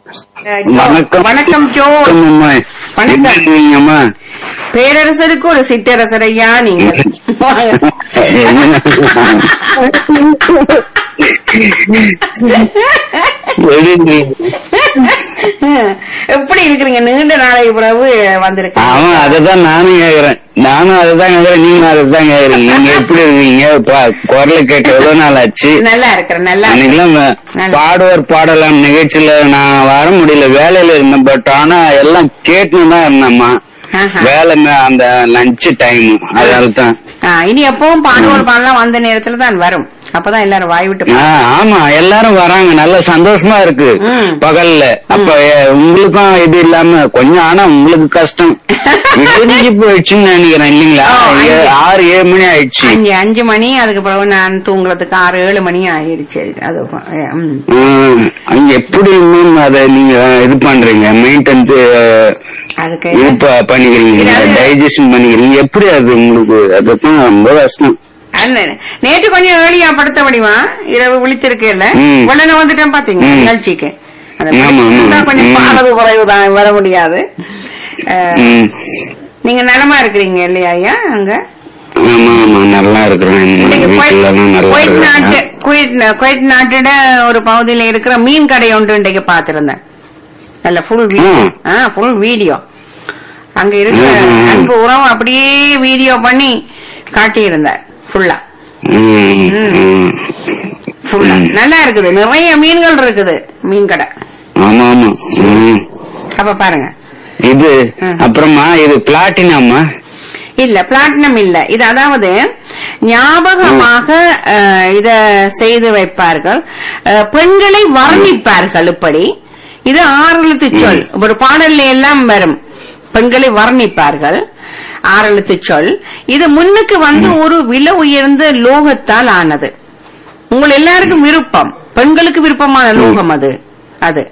அஹ், Joe. வணக்கம் வணக்கம் Joe அம்மா வணக்கம். எப்படி இருக்கீங்கம்மா பேரரசருக்கு ஒரு சிற்றரசர் ஐயா நீங்க எப்படி எப்படி இருக்கிறீங்க நீண்ட நாளைக்கு பிறகு வந்திருக்கீங்க அவன் அததான் நானும் கேக்குறேன் நானும் அததான் கேக்குறேன் நீங்களும் அததான் கேக்குறீங்க நீங்க எப்படி இருக்கீங்க பா- குரலை கேட்க எவ்வளவு நாள் ஆச்சு நல்லா இருக்கிறேன் நல்லா அன்னைக்கெல்லாம் நல்ல. பாடுவார் பாடலாம் நிகழ்ச்சியில நான் வர முடியல வேலையில இருந்தேன் பட் ஆனா எல்லாம் கேட்டுன்னு தான் இருந்தேம்மா ஆஹா. வேலை மே- அந்த லஞ்ச் டைம் அதனால தான் ஆ, இனி எப்பவும் பாடுவோர் பாடலாம் வந்த நேரத்துல தான் வரும் அப்பதான் எல்லாரும் வாய் விட்டு ஆ, ஆமா எல்லாரும் வராங்க நல்ல சந்தோஷமா இருக்கு ம். பகல்ல அப்ப எ, உங்களுக்கும் இது இல்லாம கொஞ்சம் ஆனா உங்களுக்கு கஷ்டம் விடிஞ்சு போயிடுச்சுன்னு நினைக்கிறேன் இல்லீங்களா ஆ, ஏ- அஞ்சு. ஆறு ஏழு மணி ஆயிடுச்சு அஞ்சு அஞ்சு மணி அதுக்கு பிறகு நான் தூங்குறதுக்கு ஆறு ஏழு மணி ஆயிடுச்சு அது ம். ம். அங்க எப்படி இன்னும் அத நீங்க இது பண்றீங்க மெயின்டெனன்ஸ் அதுக்கு இது ப- பண்ணிக்கிறீங்க இதாவது- டைஜஷன் பண்ணிக்கிறீங்க எப்படி அது உங்களுக்கு அதுதான் ரொம்ப கஷ்டம் அண்ணன், நேற்று கொஞ்சம் ஏழியா படுத்த முடியுமா இரவு விழித்திருக்கேல்ல ம். உடனே வந்துட்டேன் பாத்தீங்க ம். நிகழ்ச்சிக்கு அது ஆமா, ஆமா. இன்னும் கொஞ்சம் ம். பாடது குறைவுதான் வர முடியாது அஹ், ம். நீங்க நலமா இருக்கிறீங்க இல்லையா ஐயா அங்க ஆமா ஆமா நல்லா இருக்கிறேன் இன்னைக்கு வீட்டுல எல்லாம் நல்லா குவைத் நாட்டு இருக்கிறேன் குவைத் குவைத் நாட்டோட ஒரு பகுதியில இருக்கிற மீன் கடை ஒன்று இன்றைக்கு பாத்திருந்தேன் நல்ல ஃபுல் வீடியோ ம். ஆ ஃபுல் வீடியோ அங்க இருக்கிற ம், ம். அன்பு உறவு அப்படியே வீடியோ பண்ணி காட்டியிருந்தார் ஃபுல்லா ம், ம். ஃபுல்லா ம். நல்லா இருக்குது நிறைய மீன்கள் இருக்குது மீன் கடை ஆமா ஆமா ம். அப்ப பாருங்க இது ம். அப்புறமா இது பிளாட்டினாமா இல்ல பிளாட்டினம் இல்ல இது அதாவது ஞாபகமாக அஹ், இத செய்து வைப்பார்கள் அஹ், பெண்களை வர்ணிப்பார்கள் இப்படி இது ஆறெழுத்து சொல் ஒரு பாடல்ல எல்லாம் வரும் பெண்களை வர்ணிப்பார்கள் ஆறெழுத்து சொல் இது முன்னுக்கு வந்து ஒரு விலை உயர்ந்த லோகத்தால் ஆனது உங்கள் எல்லாருக்கும் விருப்பம் பெண்களுக்கு விருப்பமான லோகம் அது அது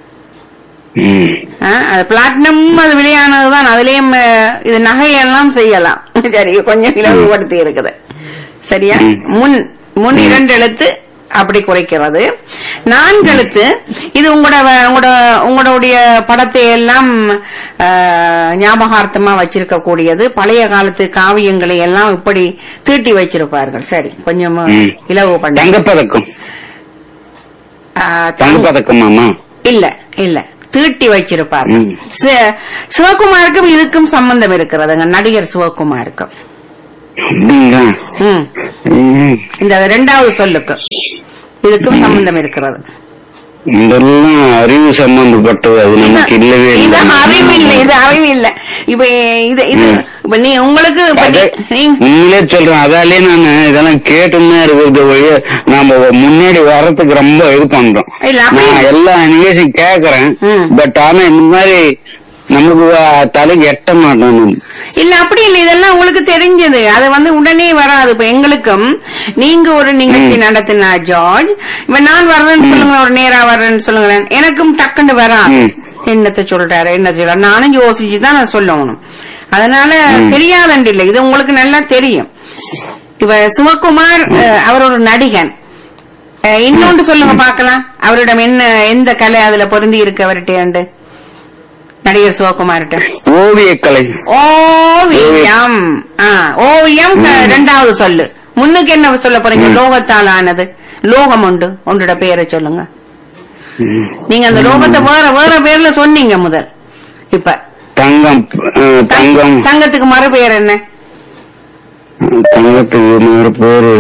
ம். ஆ, அது பிளாட்டினம் அது விலையானதுதான் அதுலயும் அஹ், இது நகையெல்லாம் செய்யலாம் சரி கொஞ்சம் இலவுபடுத்தி இருக்குது சரியா ம். முன் முன் இரண்டு எழுத்து அப்படி குறைக்கிறது நான்கு எழுத்து இது உங்களோட வ- உங்களோட உங்களுடைய படத்தை எல்லாம் அஹ், ஞாபகார்த்தமா வச்சிருக்க கூடியது பழைய காலத்து காவியங்களை எல்லாம் இப்படி தீட்டி வச்சிருப்பார்கள் சரி கொஞ்சம் ம். இலவு பண்ண தங்கப்பதக்கம் தங்கப்பதக்கமாமா இல்ல இல்ல தீட்டி வச்சிருப்பார்கள் ம். சி- சிவகுமாருக்கும் இதுக்கும் சம்பந்தம் இருக்கிறதுங்க நடிகர் சிவகுமாருக்கும் அப்படிங்களா ம். ம். இந்த ரெண்டாவது சொல்லுக்கு இதுக்கும் சம்பந்தம் இருக்கிறது இதெல்லாம் அறிவு சம்பந்தப்பட்டது அது நமக்கு இல்லவே இது இல்லை அறிவு இல்ல இது அறிவு இல்ல இப்ப இது இது ம். இப்ப நீ உங்களுக்கு இப்ப அது நீ- நீ- நீங்களே சொல்றேன் அதாலே நான் இதெல்லாம் கேட்டுன்னு இருக்கிறது வழிய நாம முன்னாடி வர்றதுக்கு ரொம்ப இது பண்றோம் இல்ல, அப்படி- நான் எல்லா நிகழ்ச்சியும் கேக்குறேன் ம். பட் ஆனா இந்த மாதிரி நமக்கு வ- தலைக்கு எட்ட மாட்டோம் நம்ம. இல்ல அப்படி இல்ல இதெல்லாம் உங்களுக்கு தெரிஞ்சது அது வந்து உடனே வராது இப்ப எங்களுக்கும் நீங்க ஒரு நிகழ்ச்சி நடத்தினா ஜார்ஜ் இப்ப நான் வர்றேன்னு சொல்லுங்க ஒரு நேரா வர்றேன்னு சொல்லுங்களேன் எனக்கும் டக்குன்னு வராது ம். என்னத்த சொல்றாரு என்ன சொல்றாரு நானும் யோசிச்சு தான் நான் சொல்லணும் அதனால ம். தெரியாதண்டு இல்ல இது உங்களுக்கு நல்லா தெரியும் இப்ப சிவகுமார் அஹ், அவர் ஒரு நடிகன் அஹ், இன்னொன்று சொல்லுங்க பார்க்கலாம் அவரிடம் என்ன எந்த கலை அதுல பொருந்தி இருக்கு அவர்கிட்ட நடிகர் சிவகுமார்கிட்ட ஓவியக்கலை ஓவியம் ஆ, ஓவியம் க- ரெண்டாவது சொல்லு முன்னுக்கு என்ன சொல்ல போறீங்க லோகத்தால் ஆனது லோகம் உண்டு உங்களோட பேரை சொல்லுங்க ம். நீங்க அந்த லோகத்தை வேற வேற பேர்ல சொன்னீங்க முதல் இப்ப தங்கம் அஹ், தங்கம் தங்கத்துக்கு மறு பெயர் என்ன தங்கத்துக்கு மறுபேரு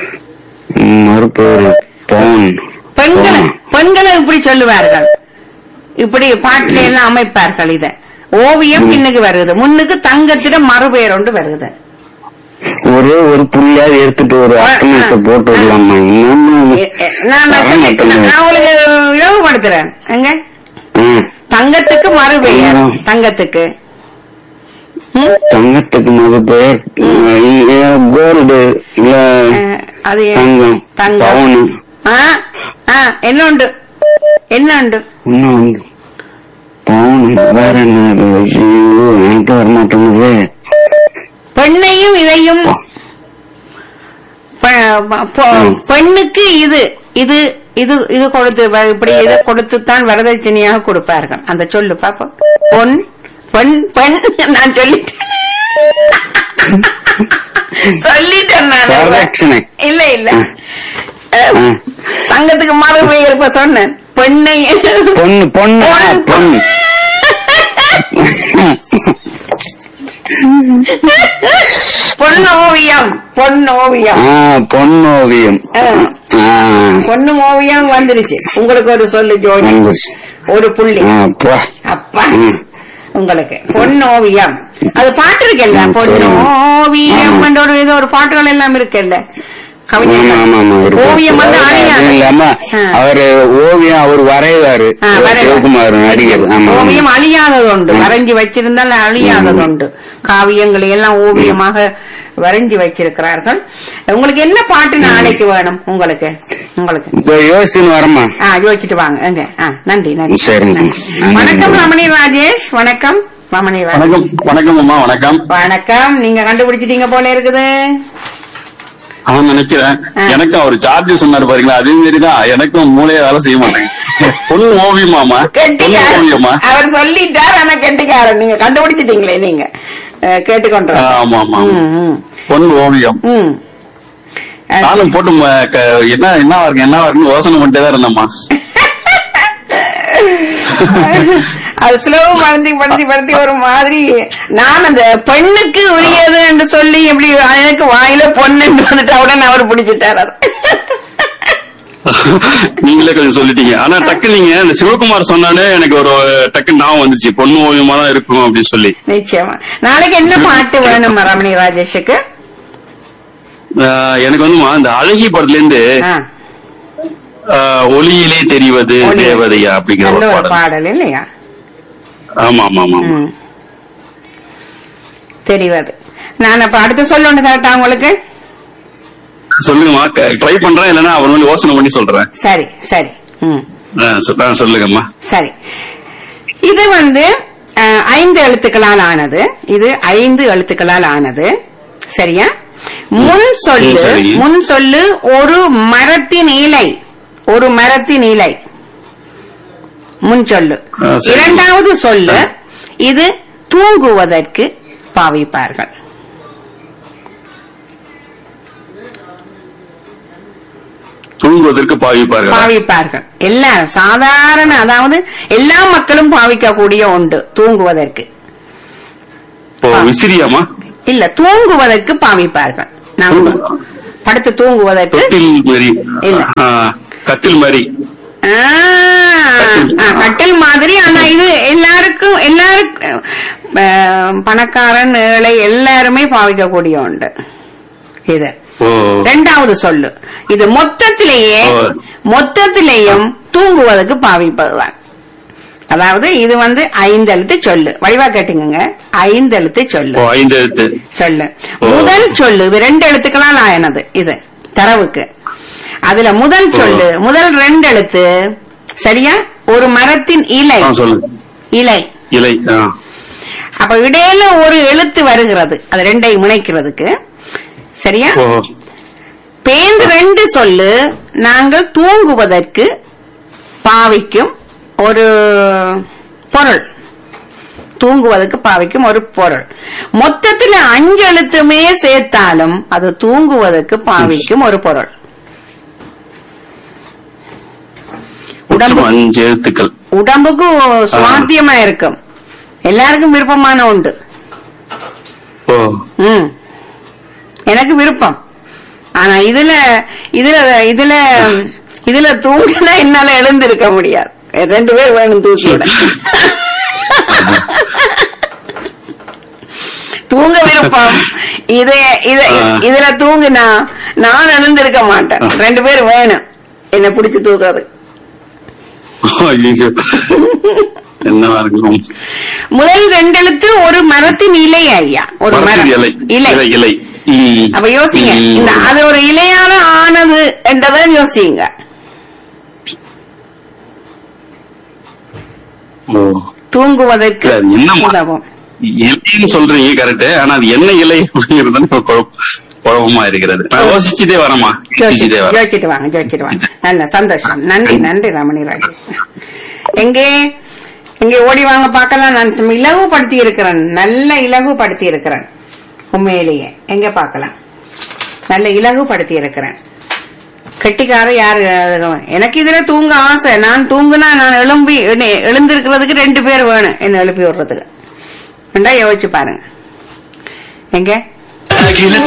மறுபேரு பவுன் பெண்களை பவுன். பெண்களை இப்படி சொல்லுவார்கள் இப்படி பாட்டில எல்லாம் அமைப்பார்கள் இத ஓவியம் பின்னுக்கு வருது முன்னுக்கு தங்கத்திடம் மறுபெயர் ஒன்று வருது ஒரே ஒரு புள்ளியாவது எடுத்துட்டு ஒரு அட்டனன்ஸ போட்டு விடலாமா இன்னும் எ- எ- நான் நான் சொல்லி- நான் உங்களுக்கு இலவுபடுத்துறேன் எங்க ம். தங்கத்துக்கு மறுபெயர் ம். தங்கத்துக்கு ம்? தங்கத்துக்கு மது பேர் கோல்டு இல்ல அஹ், அது ஏன்? தங்கம் தங்கம் பவுனு ஆ ஆ என்ன உண்டு என்ன உண்டு இன்னும் வந்து பவுன் வேற என்ன இது? ஐயோ, எனக்கு வர மாட்டேங்குது பெண்ணையும் இதையும் பெ- பெ- பெண்ணுக்கு இது இது இது இது கொடுத்து வ- இப்படி இதை கொடுத்துத்தான் வரதட்சணையாக கொடுப்பார்கள் அந்த சொல்லு பாப்போம் பொன் பொன் பெண் நான் சொல்லிட்டேன் சொல்லிட்டேன் நான் வரதட்சணை. இல்ல இல்ல அஹ், ம். தங்கத்துக்கு மறு பெயர் இப்ப சொன்னேன் பெண்ணை பொண்ணு பொண்ணு ஆ, பொண்ணு பொண்ணு ஓவியம் பொண்ணு ஓவியம் ஆ பொண்ணு ஓவியம் ஆ. ஆ, பொண்ணு ஓவியம் வந்துருச்சு உங்களுக்கு ஒரு சொல்லு ஜோடி வந்துருச்சு. ஒரு புள்ளி ஆ, போ. அப்பா ம். உங்களுக்கு பொண்ணு ஓவியம் அது பாட்டு இருக்குல்ல ம், பொண்ணு சரி. ஓவியம் ஆமா. என்ற ஒரு ஏதோ ஒரு பாட்டுகள் எல்லாம் இருக்குல்ல ஆமா, ஆமா, ஆமா. ஒரு ஓவியம் வந்து அது அழியாது இல்லாம ஆ. அவரு ஓவியம் அவர் வரைவாரு ஆ, வரைவார். சிவகுமார் நடிகர் ஆமா, ஆமா. ஓவியம் அழியாதது உண்டு ம். வரைஞ்சி வச்சிருந்தால் அழியாதது ம். உண்டு காவியங்களை எல்லாம் ஓவியமாக வரைஞ்சி வச்சிருக்கிறார்கள் உங்களுக்கு என்ன பாட்டு நாளைக்கு வேணும் உங்களுக்கு உங்களுக்கு இப்ப யோசிச்சுன்னு வரமா ஆ யோசிச்சுட்டு வாங்க எங்க ஆ நன்றி நன்றி சரிங்க. நன்றி. நன்றி. வணக்கம் ரமணி ராஜேஷ் வணக்கம் ரமணி ராஜேஷ் வணக்கம் வணக்கம் அம்மா வணக்கம் வணக்கம் நீங்க கண்டுபிடிச்சிட்டீங்க போல இருக்குது அவன் நினைக்கிறேன் ஆ. எனக்கும் அவர் சார்ஜ் சொன்னாரு பாருங்களா அதே மாதிரிதான் எனக்கும் மூளைய வேலை செய்ய மாட்டேங்க பொண்ணு ஓவியமாமா பொண்ணு கெட்டிக்காரன் ஓவியமா அவர் சொல்லிட்டார் ஆனா கெட்டிக்காரன் நீங்க கண்டுபிடிச்சிட்டீங்களே நீங்க அஹ், கேட்டுக்கொண்டு ஆ, ஆமா ஆமா ஆமா. ம், ம், பொண்ணு ஓவியம் ம். அஹ், நானும் போட்டு ம- க- என்ன என்ன இருக்கு என்ன இருக்குன்னு யோசனை பண்ணிட்டே தான் இருந்தேம்மா அது ஸ்லோ படுத்தி படுத்தி படுத்தி ஒரு மாதிரி நான் அந்த பெண்ணுக்கு உரியது என்று சொல்லி எப்படி எனக்கு வாயில பொண்ணு வந்துட்டு உடனே அவர் பிடிச்சிட்டார் அதை. நீங்களே கொஞ்சம் சொல்லிட்டீங்க ஆனா டக்கு நீங்க இந்த சிவகுமார் சொன்னாலே எனக்கு ஒரு டக்கு ஞாபகம் வந்துச்சு பொண்ணு ஓவியமா தான் இருக்கும் அப்படின்னு சொல்லி நிச்சயமா நாளைக்கு என்ன பாட்டு வேணும் ரமணி ராஜேஷுக்கு ஆ, எனக்கு வந்துமா இந்த அழகி படத்துல இருந்து ஆ, ஆ, ஒளியிலே தெரிவது ஒளி. தேவதையா அப்படிங்கிற நல்ல ஒரு ஒரு பாடல் பாடல் இல்லையா ஆமா ஆமா ஆமா ஆமா. ம். தெரிவது நான் அப்ப அடுத்து சொல்லணும் கரெக்டா உங்களுக்கு சொல்லுங்கம்மா ட்ரை பண்றேன் இல்லைன்னா அவர் வந்து யோசனை பண்ணி சொல்றேன் சரி சரி ம் ஆ, சொ- ஆ, சொல்லுங்கம்மா சரி இது வந்து அஹ், ஐந்து எழுத்துக்களால் ஆனது இது ஐந்து எழுத்துக்களால் ஆனது சரியா முன் சொல்லு ம், சரி. முன் சொல்லு ஒரு மரத்தின் இலை ஒரு மரத்தின் இலை முன் சொல்லு ஆ, சரி. இரண்டாவது சொல்லு இது தூங்குவதற்கு பாவிப்பார்கள் தூங்குவதற்கு பாவிப்பார்கள் பாவிப்பார்கள் எல்லா சாதாரண அதாவது எல்லா மக்களும் பாவிக்கக்கூடிய உண்டு தூங்குவதற்கு ஓ விசிறியாமா இல்ல தூங்குவதற்கு பாவிப்பார்கள் நாங்க படுத்து தூங்குவதற்கு தொட்டில் மாதிரி இல்ல. ஆ, கட்டில் மாதிரி ஆ, ஆ, கட்டில் மாதிரி ஆனா இது எல்லாருக்கும் எல்லாருக்கும் அஹ், பணக்காரன் ஏழை எல்லாருமே பாவிக்கக்கூடிய உண்டு இது ஓ ரெண்டாவது சொல்லு இது மொத்தத்திலேயே ஓ. மொத்தத்திலேயும் தூங்குவதற்கு பாவிப்படுவான் அதாவது இது வந்து ஐந்தெழுத்து சொல்லு வடிவா கேட்டுங்க ஐந்தெழுத்து சொல்லு ஓ ஐந்து எழுத்து சொல்லு ஓ. முதல் சொல்லு இது ரெண்டு எழுத்துக்களால் ஆயனது இது தரவுக்கு அதுல முதல் சொல்லு முதல் ரெண்டு எழுத்து சரியா ஒரு மரத்தின் இலை ஆ சொல்லுங்க இலை இலை ஆ அப்ப இடையில ஒரு எழுத்து வருகிறது அது ரெண்டையும் இணைக்கிறதுக்கு சரியா ஓ பேந்து ரெண்டு சொல்லு நாங்கள் தூங்குவதற்கு பாவிக்கும் ஒரு பொருள் தூங்குவதற்கு பாவிக்கும் ஒரு பொருள் மொத்தத்துல அஞ்சு எழுத்துமே சேர்த்தாலும் அது தூங்குவதற்கு பாவிக்கும் ஒரு பொருள் மொத்தம் உடம்பு அஞ்சு எழுத்துக்கள் உடம்புக்கு சுவாத்தியமா இருக்கும் எல்லாருக்கும் விருப்பமான உண்டு ஓ ம் எனக்கு விருப்பம் ஆனா இதுல இதுல இதுல இதுல தூங்கினா என்னால எழுந்திருக்க முடியாது ரெண்டு பேர் வேணும் தூக்கி விட தூங்க விருப்பம் இது இது இதுல தூங்குனா நான் எழுந்திருக்க மாட்டேன் ரெண்டு பேர் வேணும் என்ன பிடிச்சு தூக்குறது ஐயோ என்னவா இருக்கும் முதல் ரெண்டு எழுத்து ஒரு மரத்தின் இலை ஐயா ஒரு மரத்தின் மரம் இலை இலை இலை இலை ம். அப்ப யோசிங்க ம். இந்த அது ஒரு இலையால ஆனது என்றதை யோசிங்க ஓ தூங்குவதற்கு அது என்னம்மா? உதவும் இலைன்னு சொல்றீங்க கரெக்ட் ஆனா அது என்ன இலை அப்படிங்கிறது எனக்கு குழப்ப- குழப்பமா குழப்பமா இருக்கிறது நான் யோசிச்சுட்டே வரேம்மா யோசிச்சுட்டே வரேன் ஜோதிச்சுட்டு வாங்க ஜோதிச்சுட்டு வாங்க நல்ல சந்தோஷம் நன்றி நன்றி ரமணி ராஜு எங்கே இங்கே ஓடி வாங்க பார்க்கலாம் நான் சும்மா இலகுபடுத்தி இருக்கிறேன் நல்ல இலகுபடுத்தி இருக்கிறேன் உண்மையிலேயே எங்க பார்க்கலாம் நல்ல இலகுபடுத்தி இருக்கிறேன் கெட்டிக்கார யாரு எனக்கு இதுல தூங்க ஆசை நான் தூங்குனா நான் எழும்பி என்னை எழுந்திருக்கிறதுக்கு ரெண்டு பேர் வேணும் என்ன எழுப்பி விடுறதுக்கு ரெண்டா யோசிச்சு பாருங்க எங்க